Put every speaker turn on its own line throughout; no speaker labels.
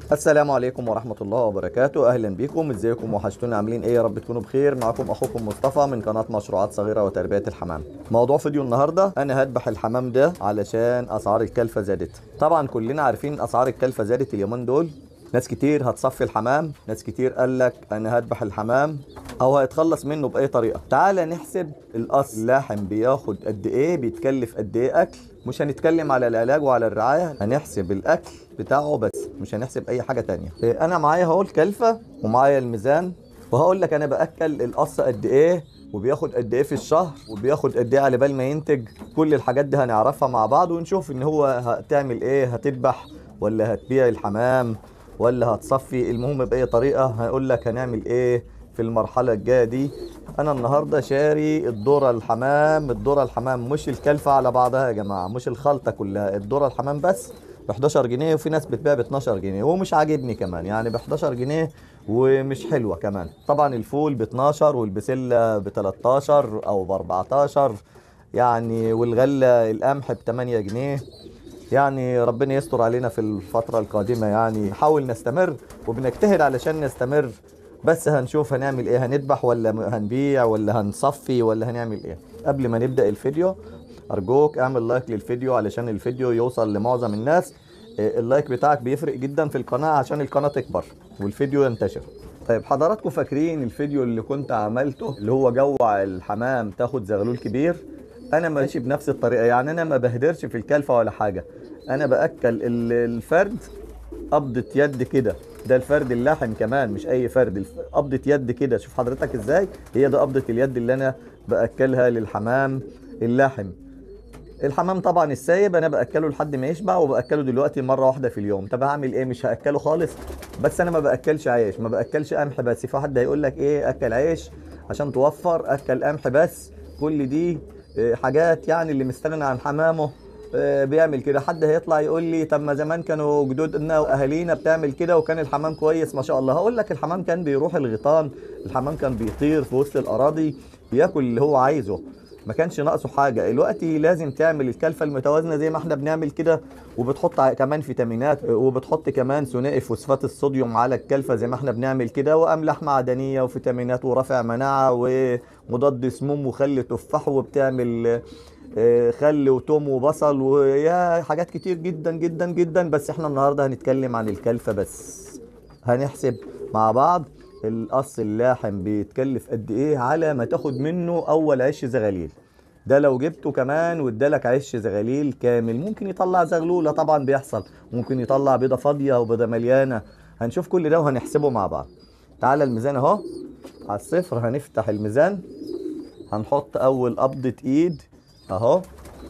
السلام عليكم ورحمة الله وبركاته أهلا بكم ازيكم وحشتونا عاملين ايه يا رب تكونوا بخير معكم أخوكم مصطفى من قناة مشروعات صغيرة وتربية الحمام موضوع فيديو النهاردة أنا هذبح الحمام ده علشان أسعار الكلفة زادت طبعا كلنا عارفين أسعار الكلفة زادت اليومين دول ناس كتير هتصفي الحمام ناس كتير قال لك انا هذبح الحمام او هيتخلص منه باي طريقه تعال نحسب الاصل اللحم بياخد قد ايه بيتكلف قد ايه اكل مش هنتكلم على العلاج وعلى الرعايه هنحسب الاكل بتاعه بس مش هنحسب اي حاجه تانية إيه، انا معايا اهو الكلفه ومعايا الميزان وهقول لك انا باكل القص قد ايه وبياخد قد ايه في الشهر وبياخد قد ايه على بال ما ينتج كل الحاجات دي هنعرفها مع بعض ونشوف ان هو هتعمل ايه هتذبح ولا هتبيع الحمام ولا هتصفي المهم باي طريقه هقول لك هنعمل ايه في المرحله الجايه دي انا النهارده شاري الذره الحمام الذره الحمام مش الكلفه على بعضها يا جماعه مش الخلطه كلها الذره الحمام بس ب 11 جنيه وفي ناس بتبيع ب 12 جنيه ومش عاجبني كمان يعني ب 11 جنيه ومش حلوه كمان طبعا الفول ب 12 والبسله ب 13 او ب 14 يعني والغله القمح ب 8 جنيه يعني ربنا يستر علينا في الفترة القادمة يعني نحاول نستمر وبنجتهد علشان نستمر بس هنشوف هنعمل ايه هنذبح ولا هنبيع ولا هنصفي ولا هنعمل ايه قبل ما نبدأ الفيديو ارجوك اعمل لايك للفيديو علشان الفيديو يوصل لمعظم الناس إيه، اللايك بتاعك بيفرق جدا في القناة عشان القناة تكبر والفيديو ينتشر طيب حضراتكم فاكرين الفيديو اللي كنت عملته اللي هو جوع الحمام تاخد زغلول كبير انا ماشي بنفس الطريقه يعني انا ما بهدرش في الكلفه ولا حاجه انا باكل الفرد قبضه يد كده ده الفرد اللحم كمان مش اي فرد قبضه يد كده شوف حضرتك ازاي هي ده قبضه اليد اللي انا باكلها للحمام اللحم الحمام طبعا السايب انا باكله لحد ما يشبع وباكله دلوقتي مره واحده في اليوم طب هعمل ايه مش هاكله خالص بس انا ما باكلش عيش ما باكلش قمح بس في حد هيقول لك ايه اكل عيش عشان توفر اكل قمح بس كل دي آه، حاجات يعني اللي مستغني عن حمامه آه، بيعمل كده حد هيطلع يقول لي طب ما زمان كانوا جدودنا واهالينا بتعمل كده وكان الحمام كويس ما شاء الله هقول لك الحمام كان بيروح الغيطان الحمام كان بيطير في وسط الاراضي بياكل اللي هو عايزه ما كانش ناقصه حاجه دلوقتي لازم تعمل الكلفه المتوازنه زي ما احنا بنعمل كده وبتحط كمان فيتامينات وبتحط كمان ثنائي فوسفات الصوديوم على الكلفه زي ما احنا بنعمل كده واملاح معدنيه وفيتامينات ورافع مناعه ومضاد سموم وخل تفاح وبتعمل آه، خل وتوم وبصل ويا حاجات كتير جدا جدا جدا بس احنا النهارده هنتكلم عن الكلفه بس هنحسب مع بعض القص اللاحم بيتكلف قد ايه على ما تاخد منه اول عش زغاليل ده لو جبته كمان وادالك عش زغاليل كامل ممكن يطلع زغلوله طبعا بيحصل ممكن يطلع بيضه فاضيه وبيضه مليانه هنشوف كل ده وهنحسبه مع بعض تعالى الميزان اهو على الصفر هنفتح الميزان هنحط اول قبضه ايد اهو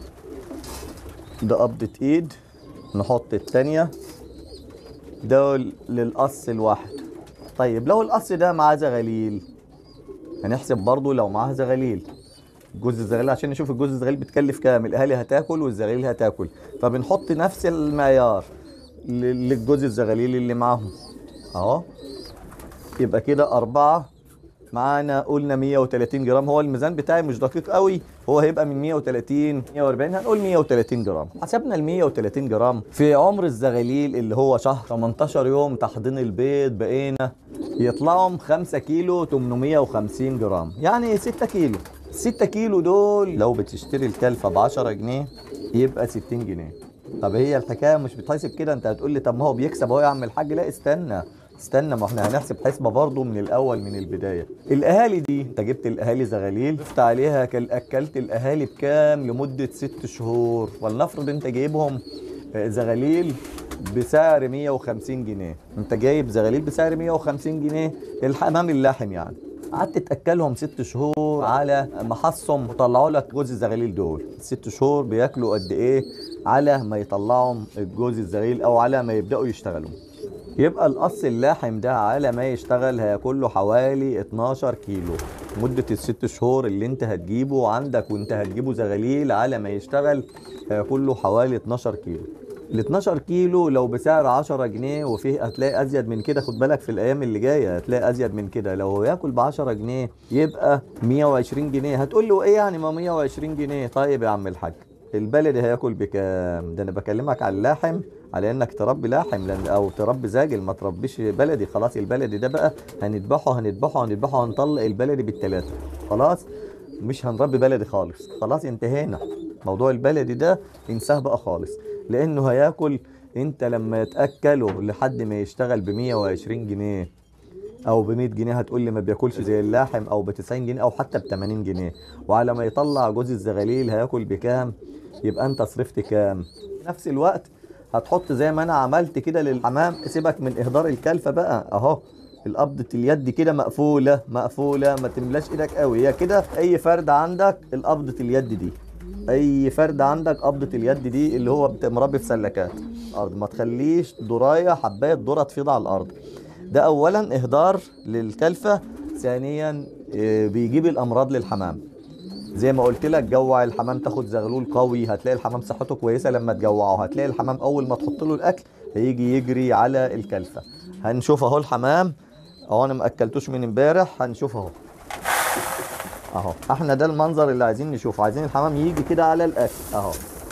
ده قبضه ايد نحط الثانيه ده للقص الواحد طيب لو القص ده معاه زغاليل هنحسب برضو لو معاه زغاليل جوز الزغاليل عشان نشوف الجوز الزغاليل بتكلف كام الاهالي هتاكل والزغاليل هتاكل فبنحط نفس المعيار للجوز الزغاليل اللي معاهم اهو يبقى كده أربعة معانا قلنا 130 جرام هو الميزان بتاعي مش دقيق قوي هو هيبقى من 130 140 هنقول 130 جرام حسبنا ال 130 جرام في عمر الزغاليل اللي هو شهر 18 يوم تحضين البيض بقينا يطلعهم 5 كيلو 850 جرام يعني 6 كيلو 6 كيلو دول لو بتشتري الكلفه ب 10 جنيه يبقى 60 جنيه طب هي الحكايه مش بتحسب كده انت هتقول لي طب ما هو بيكسب اهو يا عم الحاج لا استنى استنى ما احنا هنحسب حسبه برضه من الاول من البدايه الاهالي دي انت جبت الاهالي زغاليل ضفت عليها كل اكلت الاهالي بكام لمده ست شهور ولنفرض انت جايبهم آه، زغاليل بسعر 150 جنيه انت جايب زغاليل بسعر 150 جنيه الحمام اللحم يعني قعدت تاكلهم ست شهور على محصهم وطلعوا لك جوز الزغاليل دول ست شهور بياكلوا قد ايه على ما يطلعهم الجوز الزغاليل او على ما يبداوا يشتغلوا يبقى القص اللاحم ده على ما يشتغل هياكل له حوالي 12 كيلو مدة الست شهور اللي انت هتجيبه عندك وانت هتجيبه زغاليل على ما يشتغل هياكل له حوالي 12 كيلو ال 12 كيلو لو بسعر 10 جنيه وفيه هتلاقي ازيد من كده خد بالك في الايام اللي جايه هتلاقي ازيد من كده لو هو ياكل ب 10 جنيه يبقى 120 جنيه هتقول له ايه يعني ما 120 جنيه طيب يا عم الحاج البلدي هياكل بكام ده انا بكلمك على اللحم على انك تربي لاحم لان او تربي زاجل ما تربيش بلدي خلاص البلدي ده بقى هنذبحه هنذبحه هنذبحه هنطلق البلدي بالثلاثه خلاص مش هنربي بلدي خالص خلاص انتهينا موضوع البلدي ده انساه بقى خالص لانه هياكل انت لما تاكله لحد ما يشتغل ب 120 جنيه او ب 100 جنيه هتقول لي ما بياكلش زي اللاحم او ب 90 جنيه او حتى ب 80 جنيه وعلى ما يطلع جوز الزغاليل هياكل بكام يبقى انت صرفت كام في نفس الوقت هتحط زي ما انا عملت كده للحمام سيبك من اهدار الكلفه بقى اهو القبضة اليد كده مقفولة مقفولة ما تملاش ايدك قوي هي كده اي فرد عندك القبضة اليد دي اي فرد عندك قبضة اليد دي اللي هو بت- مربي في سلكات ارض ما تخليش دراية حباية ذرة تفيض على الارض ده اولا اهدار للكلفة ثانيا آه، بيجيب الامراض للحمام زي ما قلت لك جوع الحمام تاخد زغلول قوي هتلاقي الحمام صحته كويسه لما تجوعه هتلاقي الحمام اول ما تحط له الاكل هيجي يجري على الكلفه هنشوف اهو الحمام اهو انا ما اكلتوش من امبارح هنشوف اهو اهو احنا ده المنظر اللي عايزين نشوفه عايزين الحمام يجي كده على الاكل اهو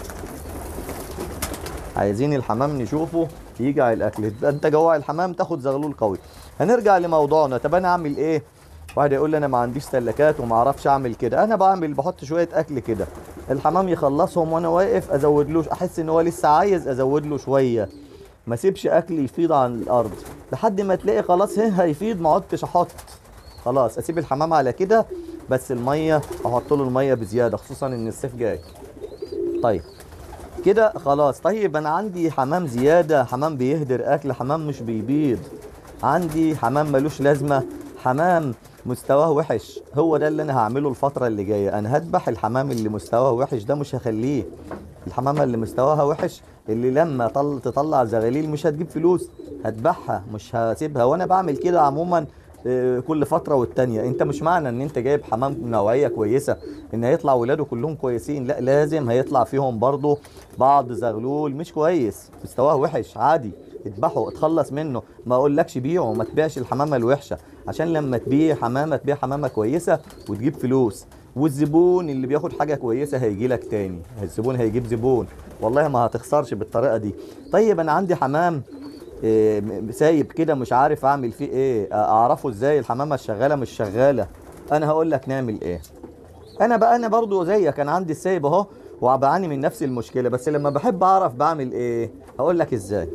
عايزين الحمام نشوفه يجي على الاكل يبقى انت جوع الحمام تاخد زغلول قوي هنرجع لموضوعنا طب انا اعمل ايه واحد يقول لي انا ما عنديش سلكات وما اعرفش اعمل كده انا بعمل بحط شويه اكل كده الحمام يخلصهم وانا واقف ازود له احس ان هو لسه عايز ازود له شويه ما سيبش اكل يفيض عن الارض لحد ما تلاقي خلاص هي هيفيض ما عدتش احط خلاص اسيب الحمام على كده بس الميه احط له الميه بزياده خصوصا ان الصيف جاي طيب كده خلاص طيب انا عندي حمام زياده حمام بيهدر اكل حمام مش بيبيض عندي حمام ملوش لازمه حمام مستواه وحش هو ده اللي انا هعمله الفتره اللي جايه انا هذبح الحمام اللي مستواه وحش ده مش هخليه الحمامه اللي مستواها وحش اللي لما طل تطلع زغاليل مش هتجيب فلوس هذبحها مش هسيبها وانا بعمل كده عموما آه، كل فتره والتانيه انت مش معنى ان انت جايب حمام نوعيه كويسه ان هيطلع ولاده كلهم كويسين لا لازم هيطلع فيهم برضه بعض زغلول مش كويس مستواه وحش عادي اذبحه اتخلص منه ما اقولكش بيعه ما تبيعش الحمامه الوحشه عشان لما تبيع حمامه تبيع حمامه كويسه وتجيب فلوس والزبون اللي بياخد حاجه كويسه هيجي لك تاني الزبون هيجيب زبون والله ما هتخسرش بالطريقه دي طيب انا عندي حمام إيه، م- سايب كده مش عارف اعمل فيه ايه اعرفه ازاي الحمامه الشغاله مش شغاله انا هقول لك نعمل ايه انا بقى انا برضو زيك انا عندي السايب اهو وبعاني من نفس المشكله بس لما بحب اعرف بعمل ايه هقول لك ازاي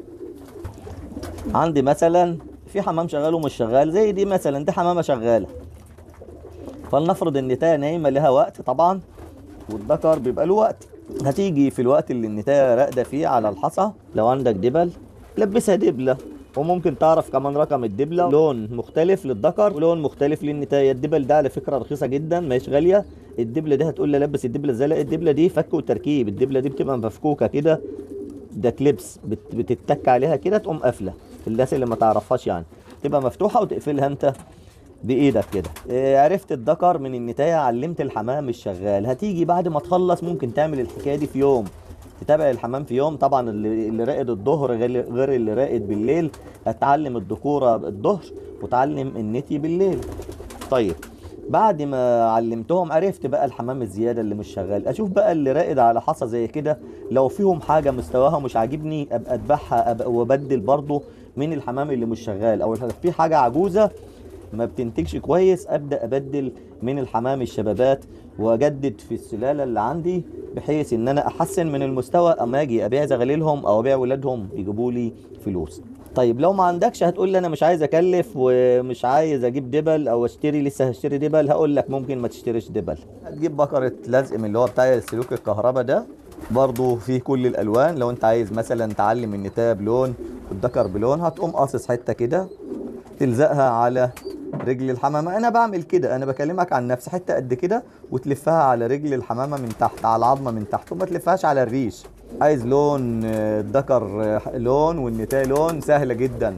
عندي مثلا في حمام شغال ومش شغال زي دي مثلا دي حمامه شغاله فلنفرض ان تايه نايمه لها وقت طبعا والذكر بيبقى له وقت هتيجي في الوقت اللي النتايه راقده فيه على الحصى لو عندك دبل لبسها دبله وممكن تعرف كمان رقم الدبله لون مختلف للذكر ولون مختلف للنتايه الدبل ده على فكره رخيصه جدا مش غاليه الدبله دي هتقول لي لبس الدبله ازاي لا الدبله دي فك وتركيب الدبله دي بتبقى مفكوكه كده ده كليبس بت- بتتك عليها كده تقوم قافله الناس اللي ما تعرفهاش يعني تبقى مفتوحه وتقفلها انت بايدك كده إيه، عرفت الذكر من النتايه علمت الحمام الشغال هتيجي بعد ما تخلص ممكن تعمل الحكايه دي في يوم تتابع الحمام في يوم طبعا اللي, اللي راقد الظهر غير غير اللي راقد بالليل هتعلم الذكوره الظهر وتعلم النتي بالليل طيب بعد ما علمتهم عرفت بقى الحمام الزياده اللي مش شغال اشوف بقى اللي راقد على حصى زي كده لو فيهم حاجه مستواها مش عاجبني ابقى اذبحها ابقى وابدل برضه من الحمام اللي مش شغال او في حاجه عجوزه ما بتنتجش كويس ابدا ابدل من الحمام الشبابات واجدد في السلاله اللي عندي بحيث ان انا احسن من المستوى اما اجي ابيع زغاليلهم او ابيع ولادهم يجيبوا لي فلوس طيب لو ما عندكش هتقول لي انا مش عايز اكلف ومش عايز اجيب دبل او اشتري لسه هشتري دبل هقول لك ممكن ما تشتريش دبل هتجيب بكره لزق من اللي هو بتاع السلوك الكهرباء ده برضه فيه كل الالوان لو انت عايز مثلا تعلم النتايه بلون والذكر بلون هتقوم قاصص حته كده تلزقها على رجل الحمامه انا بعمل كده انا بكلمك عن نفسي حته قد كده وتلفها على رجل الحمامه من تحت على العظمه من تحت وما تلفهاش على الريش عايز لون آه، الذكر آه، لون والنتايه لون سهله جدا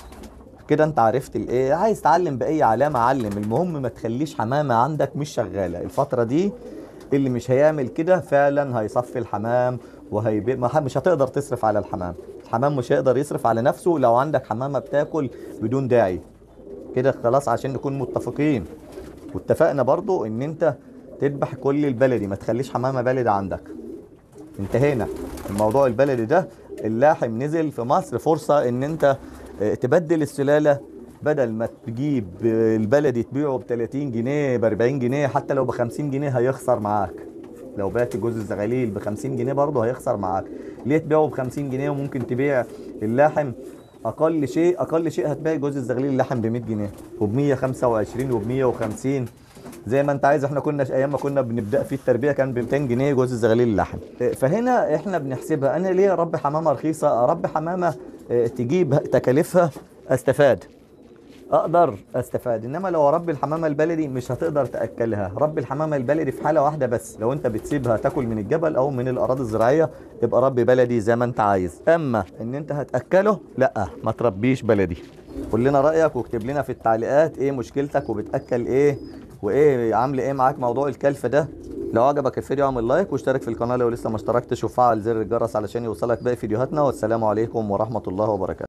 كده انت عرفت الايه عايز تعلم باي علامه علم المهم ما تخليش حمامه عندك مش شغاله الفتره دي اللي مش هيعمل كده فعلا هيصفي الحمام وهيبي ما- مش هتقدر تصرف على الحمام الحمام مش هيقدر يصرف على نفسه لو عندك حمامه بتاكل بدون داعي كده خلاص عشان نكون متفقين واتفقنا برضو ان انت تذبح كل البلدي ما تخليش حمامه بلد عندك انتهينا الموضوع البلدي ده اللاحم نزل في مصر فرصه ان انت آه، تبدل السلاله بدل ما تجيب البلدي تبيعه ب 30 جنيه ب 40 جنيه حتى لو ب 50 جنيه هيخسر معاك لو بعت جوز الزغاليل ب 50 جنيه برضه هيخسر معاك ليه تبيعه ب 50 جنيه وممكن تبيع اللاحم اقل شيء اقل شيء هتبيع جوز الزغاليل اللحم ب 100 جنيه وب 125 وب 150 زي ما انت عايز احنا كنا ايام ما كنا بنبدا في التربيه كان ب 200 جنيه جوز الزغاليل اللحم فهنا احنا بنحسبها انا ليه اربي حمامه رخيصه اربي حمامه اه، تجيب تكاليفها استفاد اقدر استفاد انما لو اربي الحمامه البلدي مش هتقدر تاكلها ربي الحمامه البلدي في حاله واحده بس لو انت بتسيبها تاكل من الجبل او من الاراضي الزراعيه يبقى ربي بلدي زي ما انت عايز اما ان انت هتاكله لا ما تربيش بلدي قول لنا رايك واكتب لنا في التعليقات ايه مشكلتك وبتاكل ايه وايه عامل ايه معاك موضوع الكلف ده لو عجبك الفيديو اعمل لايك واشترك في القناه لو لسه ما اشتركتش وفعل زر الجرس علشان يوصلك باقي فيديوهاتنا والسلام عليكم ورحمه الله وبركاته